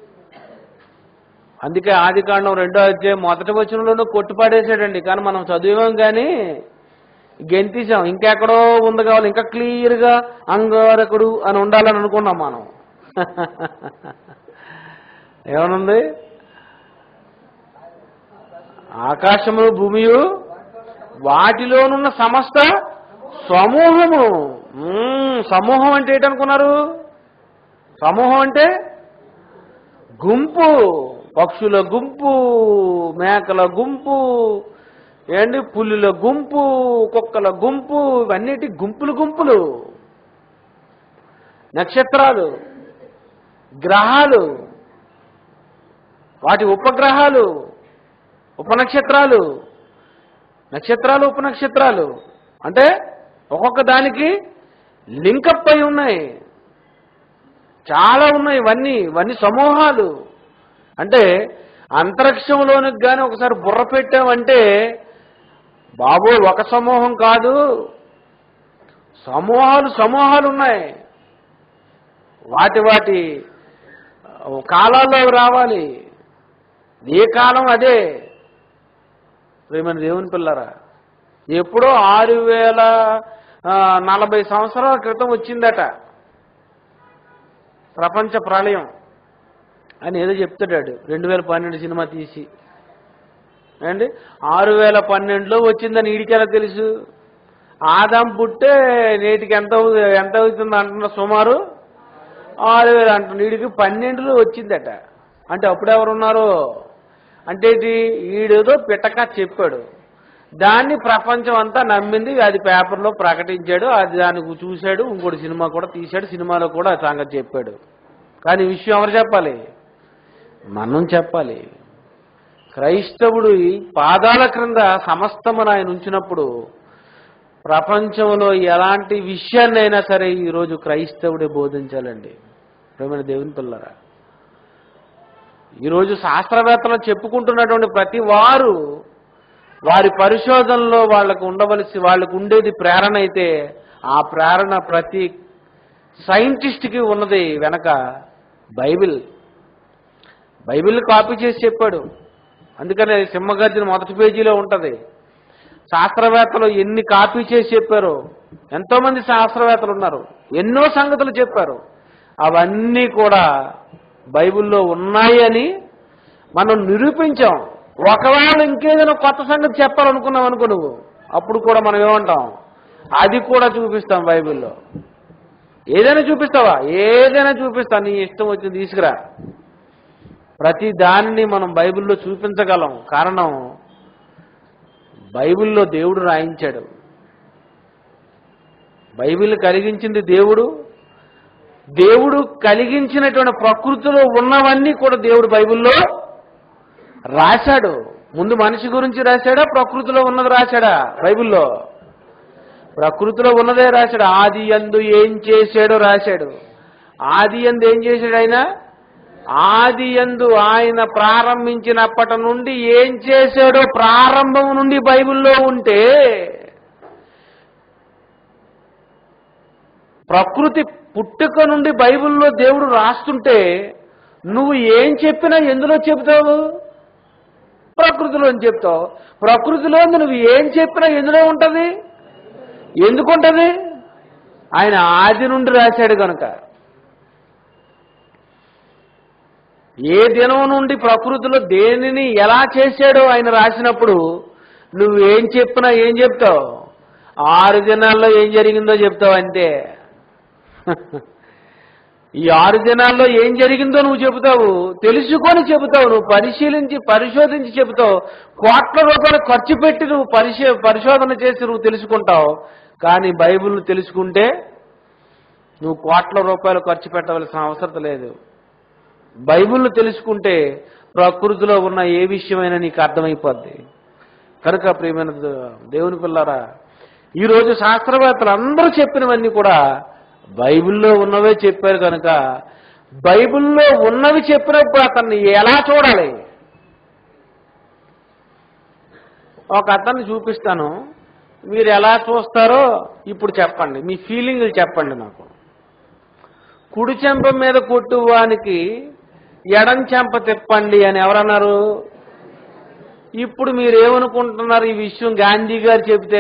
అందుకే ఆది కాండం రెండో అధ్యాయం మొదటి వచనంలోనూ కొట్టుపాడేసాడండి కానీ మనం చదివాం కానీ గెంతీసాం ఇంకెక్కడో ఉంది కావాలి ఇంకా క్లియర్గా అంగారకుడు అని ఉండాలని అనుకున్నాం మనం ఏమనుంది ఆకాశము భూమియు వాటిలోనున్న సమస్త సమూహము మ్మ్, సమూహం అంటే ఏంటనుకున్నారు సమూహం అంటే గుంపు పక్షుల గుంపు మేకల గుంపు ఏంటి పులుల గుంపు కుక్కల గుంపు ఇవన్నిటి గుంపులు గుంపులు నక్షత్రాలు గ్రహాలు వాటి ఉపగ్రహాలు ఉపనక్షత్రాలు నక్షత్రాలు ఉపనక్షత్రాలు అంటే ఒక్కొక్క దానికి లింకప్ అయి ఉన్నాయి చాలా ఉన్నాయి ఇవన్నీ ఇవన్నీ సమూహాలు అంటే అంతరిక్షంలోనికి కానీ ఒకసారి బుర్ర పెట్టామంటే బాబు ఒక సమూహం కాదు సమూహాలు సమూహాలు ఉన్నాయి వాటి వాటి కాలాల్లో అవి రావాలి ఏ కాలం అదే ప్రేమని దేవుని పిల్లరా ఎప్పుడో ఆరు వేల ఆ, నలభై సంవత్సరాల క్రితం వచ్చిందట ప్రపంచ ప్రళయం అని ఏదో చెప్తాడు రెండు వేల పన్నెండు సినిమా తీసి అండి ఆరు వేల పన్నెండులో వచ్చిందని ఈడికెలా తెలుసు ఆదాం పుట్టే నేటికి ఎంత అవు- ఎంత అవుతుంది అంటున్న సుమారు ఆరు వేలు అంటున్న వీడికి పన్నెండులో వచ్చిందట అంటే అప్పుడెవరున్నారు అంటే ఇది ఈడేదో పిట్టక చెప్పాడు దాన్ని ప్రపంచం అంతా నమ్మింది అది పేపర్లో ప్రకటించాడు అది దానికి చూశాడు ఇంకోటి సినిమా కూడా తీశాడు సినిమాలో కూడా ఆ సంగతి చెప్పాడు కానీ ఈ విషయం ఎవరు చెప్పాలి మనం చెప్పాలి క్రైస్తవుడు ఈ పాదాల క్రింద సమస్తమని ఆయన ఉంచినప్పుడు ప్రపంచంలో ఎలాంటి విషయాన్నైనా సరే ఈరోజు క్రైస్తవుడే బోధించాలండి ప్రేమైన దేవుని పిల్లరా ఈరోజు శాస్త్రవేత్తలు చెప్పుకుంటున్నటువంటి ప్రతి వారు వారి పరిశోధనలో వాళ్ళకు ఉండవలసి వాళ్ళకు ఉండేది ప్రేరణ అయితే ఆ ప్రేరణ ప్రతి సైంటిస్ట్కి ఉన్నది వెనక బైబిల్ బైబిల్ కాపీ చేసి చెప్పాడు అందుకనే సింహగర్జన మొదటి పేజీలో ఉంటది శాస్త్రవేత్తలు ఎన్ని కాపీ చేసి చెప్పారో ఎంతో మంది శాస్త్రవేత్తలు ఉన్నారు ఎన్నో సంగతులు చెప్పారు అవన్నీ కూడా బైబిల్లో ఉన్నాయి అని మనం నిరూపించాం ఒకవేళ ఇంకేదైనా కొత్త సంగతి చెప్పాలనుకున్నాం అనుకో నువ్వు అప్పుడు కూడా మనం ఏమంటాం అది కూడా చూపిస్తాం బైబిల్లో ఏదైనా చూపిస్తావా ఏదైనా చూపిస్తా నీ ఇష్టం వచ్చింది తీసుకురా ప్రతి దానిని మనం బైబిల్లో చూపించగలం కారణం బైబిల్లో దేవుడు రాయించాడు బైబిల్ కలిగించింది దేవుడు దేవుడు కలిగించినటువంటి ప్రకృతిలో ఉన్నవన్నీ కూడా దేవుడు బైబిల్లో రాశాడు ముందు మనిషి గురించి రాశాడా ప్రకృతిలో ఉన్నది రాశాడా బైబిల్లో ప్రకృతిలో ఉన్నదే రాశాడు ఆది యందు ఏం చేశాడో రాశాడు ఆది యందు ఏం చేశాడు ఆయన ఆది యందు ఆయన ప్రారంభించినప్పటి నుండి ఏం చేశాడో ప్రారంభం నుండి బైబిల్లో ఉంటే ప్రకృతి పుట్టుక నుండి బైబిల్లో దేవుడు రాస్తుంటే నువ్వు ఏం చెప్పినా ఎందులో చెబుతావు ప్రకృతిలో చెప్తావు ప్రకృతిలో నువ్వు ఏం చెప్పినా ఎందులో ఉంటది ఎందుకుంటది ఆయన ఆది నుండి రాశాడు కనుక ఏ దినం నుండి ప్రకృతిలో దేనిని ఎలా చేశాడో ఆయన రాసినప్పుడు నువ్వు ఏం చెప్పినా ఏం చెప్తావు ఆరు దినాల్లో ఏం జరిగిందో చెప్తావు అంతే ఈ ఆరు దినాల్లో ఏం జరిగిందో నువ్వు చెబుతావు తెలుసుకొని చెబుతావు నువ్వు పరిశీలించి పరిశోధించి చెబుతావు కోట్ల రూపాయలు ఖర్చు పెట్టి నువ్వు పరిశో పరిశోధన చేసి నువ్వు తెలుసుకుంటావు కానీ బైబిల్ తెలుసుకుంటే నువ్వు కోట్ల రూపాయలు ఖర్చు పెట్టవలసిన అవసరం లేదు బైబిల్ను తెలుసుకుంటే ప్రకృతిలో ఉన్న ఏ విషయమైనా నీకు అర్థమైపోద్ది కనుక ప్రియమైన ద- దేవుని పిల్లారా ఈరోజు శాస్త్రవేత్తలు అందరూ చెప్పినవన్నీ కూడా బైబిల్లో ఉన్నవే చెప్పారు కనుక బైబిల్లో ఉన్నవి చెప్పినప్పుడు అతన్ని ఎలా చూడాలి ఒక అతన్ని చూపిస్తాను మీరు ఎలా చూస్తారో ఇప్పుడు చెప్పండి మీ ఫీలింగ్లు చెప్పండి నాకు కుడి చెంప మీద కొట్టువానికి ఎడం చెంప తిప్పండి అని ఎవరన్నారు ఇప్పుడు మీరు ఏమనుకుంటున్నారు ఈ విషయం గాంధీ గారు చెబితే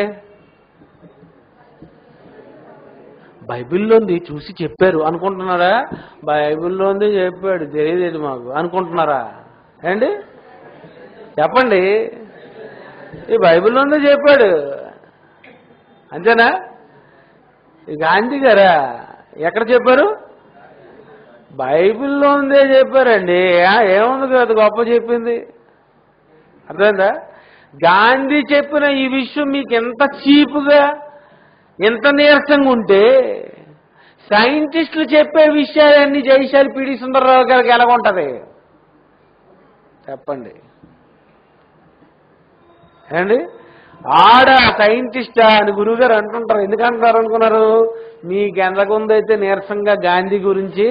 బైబిల్లోంది చూసి చెప్పారు అనుకుంటున్నారా బైబిల్లోంది చెప్పాడు తెలియదు మాకు అనుకుంటున్నారా ఏండి చెప్పండి ఈ బైబిల్లోందే చెప్పాడు అంతేనా ఈ గాంధీ గారా ఎక్కడ చెప్పారు బైబిల్లో ఉందే చెప్పారండి ఆ, ఏముంది కదా గొప్ప చెప్పింది అర్థమైందా గాంధీ చెప్పిన ఈ విషయం మీకు ఎంత చీపుగా ఎంత నీరసంగా ఉంటే సైంటిస్టులు చెప్పే విషయాలన్నీ జైశాలి పిడి సుందరరావు గారికి ఎలాగుంటది చెప్పండి ఏమండి ఆడ సైంటిస్టా అని గురువుగారు అంటుంటారు ఎందుకు అంటారు అనుకున్నారు మీకు ఎంతకుందైతే నీరసంగా గాంధీ గురించి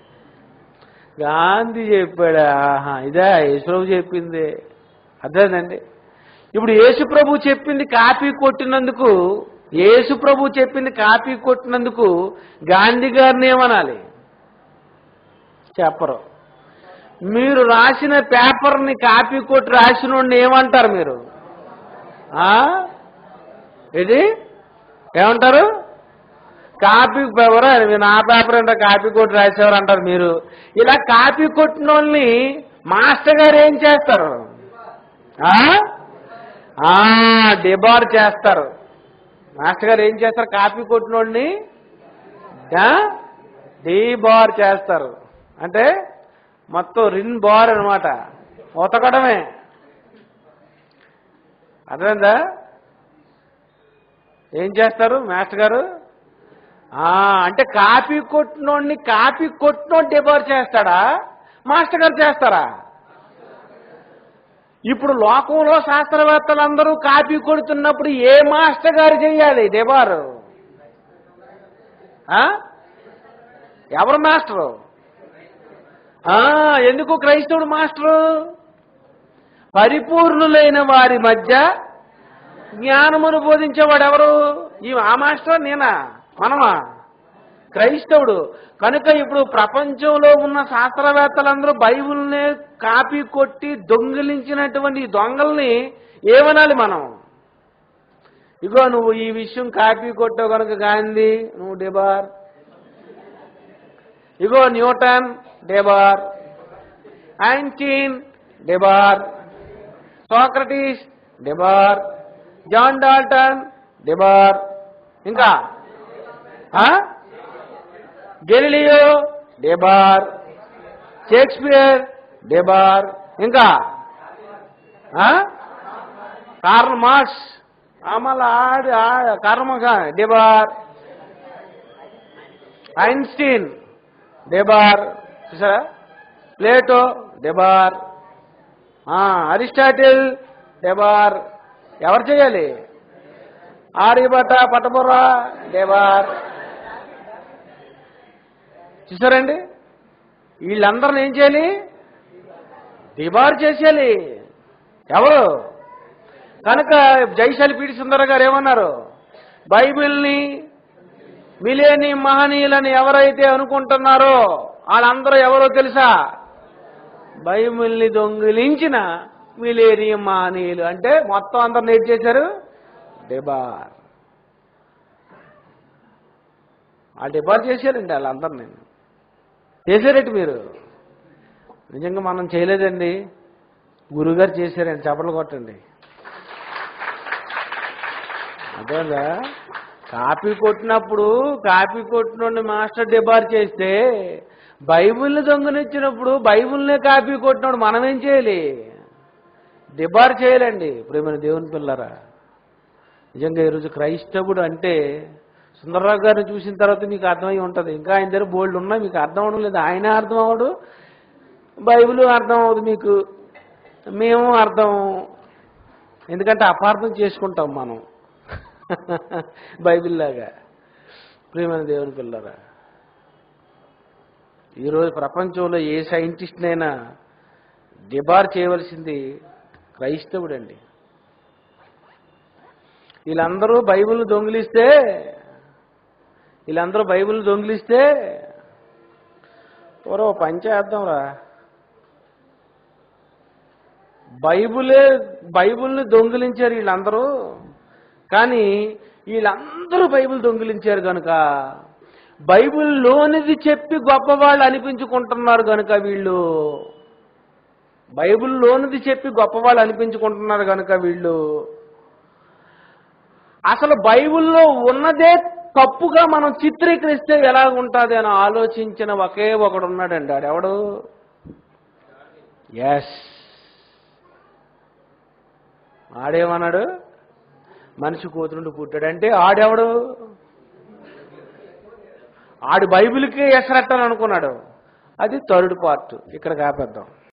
గాంధీ చెప్పాడు ఆహా ఇదా యేసుప్రభు చెప్పింది అదేనండి ఇప్పుడు యేసుప్రభు చెప్పింది కాపీ కొట్టినందుకు యేసుప్రభు చెప్పింది కాపీ కొట్టినందుకు గాంధీ గారిని ఏమనాలి చెప్పరు మీరు రాసిన పేపర్ని కాపీ కొట్టి రాసిన ఏమంటారు మీరు ఆ? ఇది ఏమంటారు కాపీ పేపర్ మీరు నా పేపర్ అంటే కాపీ కొట్టి రాసేవారు అంటారు మీరు ఇలా కాపీ కొట్టిన వాళ్ళని మాస్టర్ గారు ఏం చేస్తారు ఆ? ఆ, డిబార్ చేస్తారు మాస్టర్ గారు ఏం చేస్తారు కాపీ కొట్టిన వాళ్ళని డీబార్ చేస్తారు అంటే మొత్తం రిన్ బార్ అనమాట ఉతకడమే అర్థమైందా ఏం చేస్తారు మాస్టర్ గారు ఆ, అంటే కాపీ కొట్టినోడిని కాపీ కొట్టినోడు డిబార్ చేస్తాడా మాస్టర్ గారు చేస్తారా ఇప్పుడు లోకంలో శాస్త్రవేత్తలందరూ కాపీ కొడుతున్నప్పుడు ఏ మాస్టర్ గారు చేయాలి డిబారు ఆ? ఎవరు మాస్టరు ఆ, ఎందుకు క్రైస్తవుడు మాస్టరు పరిపూర్ణులైన వారి మధ్య జ్ఞానమును బోధించేవాడు ఎవరు ఈ ఆ మాస్టర్ నేనా మనమా క్రైస్తవుడు కనుక ఇప్పుడు ప్రపంచంలో ఉన్న శాస్త్రవేత్తలందరూ బైబిల్ని కాపీ కొట్టి దొంగిలించినటువంటి ఈ దొంగల్ని ఏమనాలి మనం ఇగో నువ్వు ఈ విషయం కాపీ కొట్టావు కనుక గాంధీ నువ్వు డిబార్ ఇగో Newton debar Einstein debar Socrates debar John Dalton debar ఇంకా ఆ? గెలిలియో డెబార్ షేక్స్పియర్ డెబార్ ఇంకా ఆ? కార్ల్ మార్క్స్ మళ్ళీ ఆడి కర్మక డెబార్ ఐన్స్టీన్ డెబార్ చూసారా ప్లేటో డెబార్ ఆ, అరిస్టాటిల్ డెబార్ ఎవరు చేయాలి ఆర్యభట్ట పట్టబుర్ర డెబార్ చూసారండి వీళ్ళందరిని ఏం చేయాలి డిబార్ చేసేయాలి ఎవరు కనుక జైశాలి పీడి సుందర గారు ఏమన్నారు బైబిల్ని మిలేని మహనీయులని ఎవరైతే అనుకుంటున్నారో వాళ్ళందరూ ఎవరో తెలుసా బైబిల్ని దొంగిలించిన మిలేనియం మహనీయులు అంటే మొత్తం అందరు నేర్చేశారు డెబార్ వాళ్ళు డిపార్ట్ చేశారండి వాళ్ళందరినీ చేశారేంటి మీరు నిజంగా మనం చేయలేదండి గురుగారు చేశారండి చప్పట్లు కొట్టండి అదేగా కాపీ కొట్టినప్పుడు కాపీ కొట్టినోడిని మాస్టర్ డిబార్ చేస్తే బైబిల్ని దొంగనిచ్చినప్పుడు బైబిల్నే కాపీ కొట్టినప్పుడు మనం ఏం చేయాలి డిబార్ చేయాలండి ప్రేమైన దేవుని పిల్లరా నిజంగా ఈరోజు క్రైస్తవుడు అంటే సుందరరావు గారిని చూసిన తర్వాత మీకు అర్థమై ఉంటుంది ఇంకా ఆయన దగ్గర బోల్డ్ ఉన్నాయి మీకు అర్థం అవడం లేదు ఆయన అర్థం అవడు బైబిల్ అర్థం అవదు మీకు మేము అర్థం ఎందుకంటే అపార్థం చేసుకుంటాం మనం బైబిల్ లాగా ప్రియమైన దేవుని పిల్లరా ఈరోజు ప్రపంచంలో ఏ సైంటిస్ట్నైనా డిబార్ చేయవలసింది క్రైస్తవుడండి వీళ్ళందరూ బైబిల్ దొంగిలిస్తే వీళ్ళందరూ బైబిల్ దొంగిలిస్తే ఓరో పని చేద్దాంరా బైబులే బైబిల్ని దొంగిలించారు వీళ్ళందరూ కానీ వీళ్ళందరూ బైబిల్ దొంగిలించారు కనుక బైబిల్లోనిది చెప్పి గొప్పవాళ్ళు అనిపించుకుంటున్నారు కనుక వీళ్ళు బైబిల్లోనిది చెప్పి గొప్పవాళ్ళు అనిపించుకుంటున్నారు కనుక వీళ్ళు అసలు బైబిల్లో ఉన్నదే తప్పుగా మనం చిత్రీకరిస్తే ఎలా ఉంటుంది అని ఆలోచించిన ఒకే ఒకడు ఉన్నాడండి ఆడెవడు ఎస్ ఆడేమన్నాడు మనిషి కూతురుండి పుట్టాడంటే ఆడెవడు ఆడి బైబిల్కే ఎసరట్టాలనుకున్నాడు అది థర్డ్ పార్ట్ ఇక్కడ కాపేద్దాం